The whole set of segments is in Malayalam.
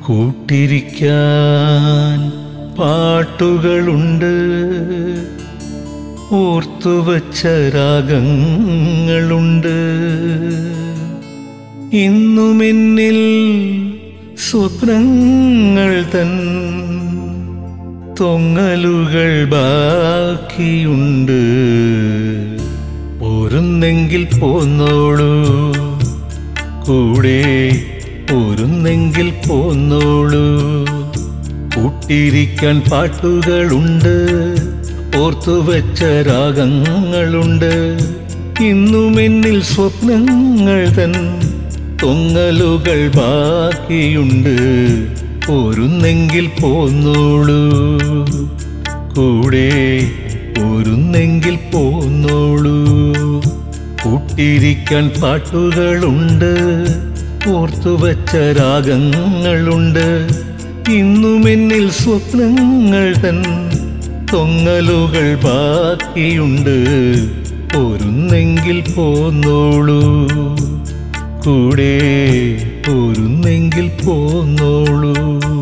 കൂട്ടിരിക്കാൻ പാട്ടുകളുണ്ട് ഓർത്തുവച്ച രാഗങ്ങളുണ്ട് ഇന്നുമെന്നിൽ സ്വപ്നങ്ങൾ തൻ തൊങ്ങലുകൾ ബാക്കിയുണ്ട് പോരുന്നെങ്കിൽ പോന്നോളൂ കൂടെ പോരുന്നെങ്കിൽ പോന്നോളൂ കൂട്ടിരിക്കാൻ പാട്ടുകളുണ്ട് ഓർത്തുവച്ച രാഗങ്ങളുണ്ട് ഇന്നും എന്നിൽ സ്വപ്നങ്ങൾ തൻ തൊങ്ങലുകൾ ബാക്കിയുണ്ട് പോരുന്നെങ്കിൽ പോന്നോളൂ കൂടെ പോരുന്നെങ്കിൽ പോന്നോളൂ കൂട്ടിരിക്കാൻ പാട്ടുകളുണ്ട് ഓർത്തുവച്ച രാഗങ്ങളുണ്ട് ഇന്നും എന്നിൽ സ്വപ്നങ്ങൾ തൻ തൊങ്ങലുകൾ ബാക്കിയുണ്ട് പോരുന്നെങ്കിൽ പോന്നോളൂ കൂടെ പോരുന്നെങ്കിൽ പോന്നോളൂ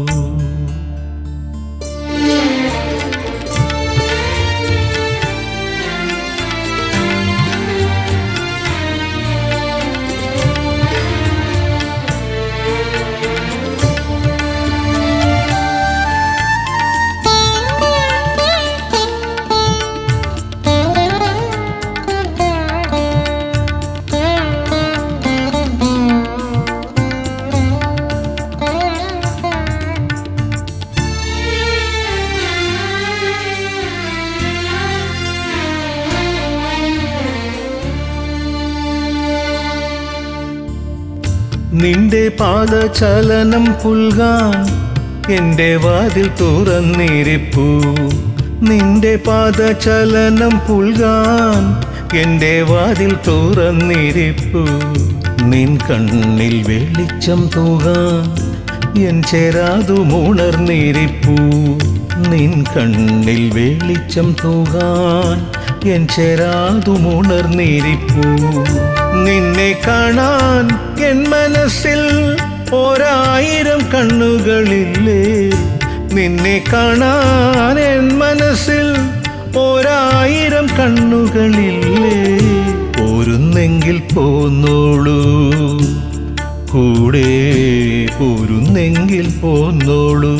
നിന്റെ പാദചലനം പുൽകാൻ എന്റെ വാതിൽ തുറന്നിരിപ്പു നിന്റെ പാദചലനം പുൽകാൻ എന്റെ വാതിൽ തുറന്നിരിപ്പു നിൻ കണ്ണിൽ വെളിച്ചം തൂകാൻ എൻ ചേരാതു മുണർന്നിരിപ്പു നിൻ കണ്ണിൽ വെളിച്ചം തൂകാൻ എൻ ചേരാതു മുണർന്നിരിപ്പു നിന്നെ കാണാൻ എൻ മനസ്സിൽ ഒരായിരം കണ്ണുകളില്ലേ നിന്നെ കാണാൻ എൻ മനസ്സിൽ ഒരായിരം കണ്ണുകളില്ലേ പോരുന്നെങ്കിൽ പോന്നോളൂ കൂടെ പോരുന്നെങ്കിൽ പോന്നോളൂ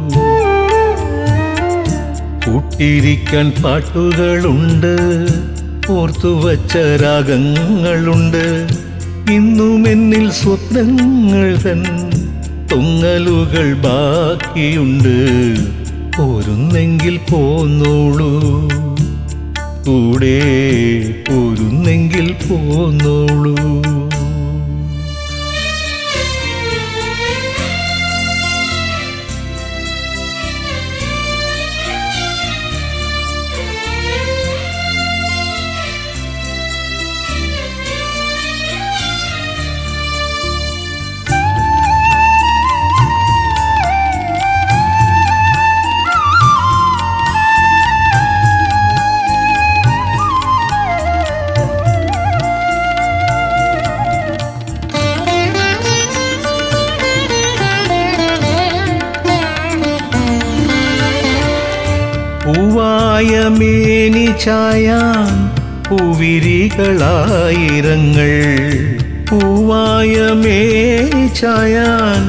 കൂട്ടിരിക്കാൻ പാട്ടുകളുണ്ട് ഓർത്തുവച്ച രാഗങ്ങളുണ്ട് ഇന്നും എന്നിൽ സ്വപ്നങ്ങൾ തൻ തൊങ്ങലുകൾ ബാക്കിയുണ്ട് പോരുന്നെങ്കിൽ പോന്നോളൂ കൂടെ പോരുന്നെങ്കിൽ പോന്നോളൂ പൂവായ മേനി ചായാൻ പൂവിരികളായിരങ്ങൾ പൂവായ മേനി ചായാൻ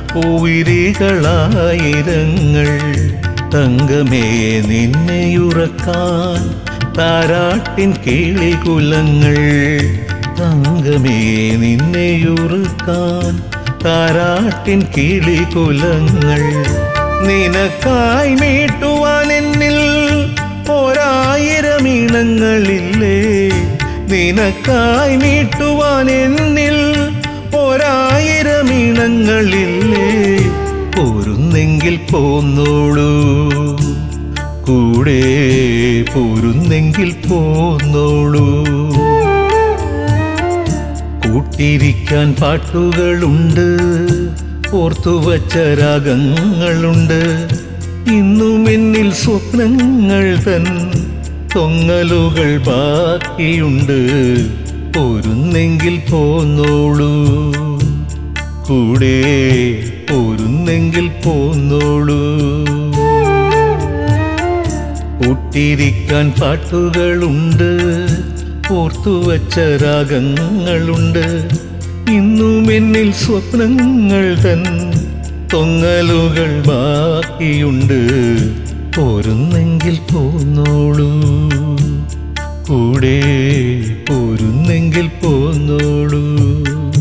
പൂവിരികളായിരങ്ങൾ തങ്കമേ നിന്നെയുറക്കാൻ താരാട്ടിൻ കിളികുലങ്ങൾ തങ്കമേ നിന്നെയുറുക്കാൻ താരാട്ടിൻ കിളികുലങ്ങൾ നിനക്കായി മീട്ടുവാൻ എന്നിൽ ഒരായിരം ഇണങ്ങളില്ലേ നിനക്കായി മീട്ടുവാൻ എന്നിൽ ഒരായിരം ഇണങ്ങളില്ലേ പോരുന്നെങ്കിൽ പോന്നോളൂ കൂടെ പോരുന്നെങ്കിൽ പോന്നോളൂ കൂട്ടിരിക്കാൻ പാട്ടുകളുണ്ട് ഓർത്തുവച്ച രാഗങ്ങളുണ്ട് ഇന്നും എന്നിൽ സ്വപ്നങ്ങൾ തൻ തൊങ്ങലുകൾ ബാക്കിയുണ്ട് പോരുന്നെങ്കിൽ പോന്നോളൂ കൂടെ പോരുന്നെങ്കിൽ പോരുന്നെങ്കിൽ പോന്നോളൂ കൂട്ടിരിക്കാൻ പാട്ടുകളുണ്ട് ഓർത്തുവച്ച രാഗങ്ങളുണ്ട് ഇന്നും എന്നിൽ സ്വപ്നങ്ങൾ തൻ തൊങ്ങലുകൾ ബാക്കിയുണ്ട് പോരുന്നെങ്കിൽ പോന്നോളൂ കൂടെ പോരുന്നെങ്കിൽ പോന്നോളൂ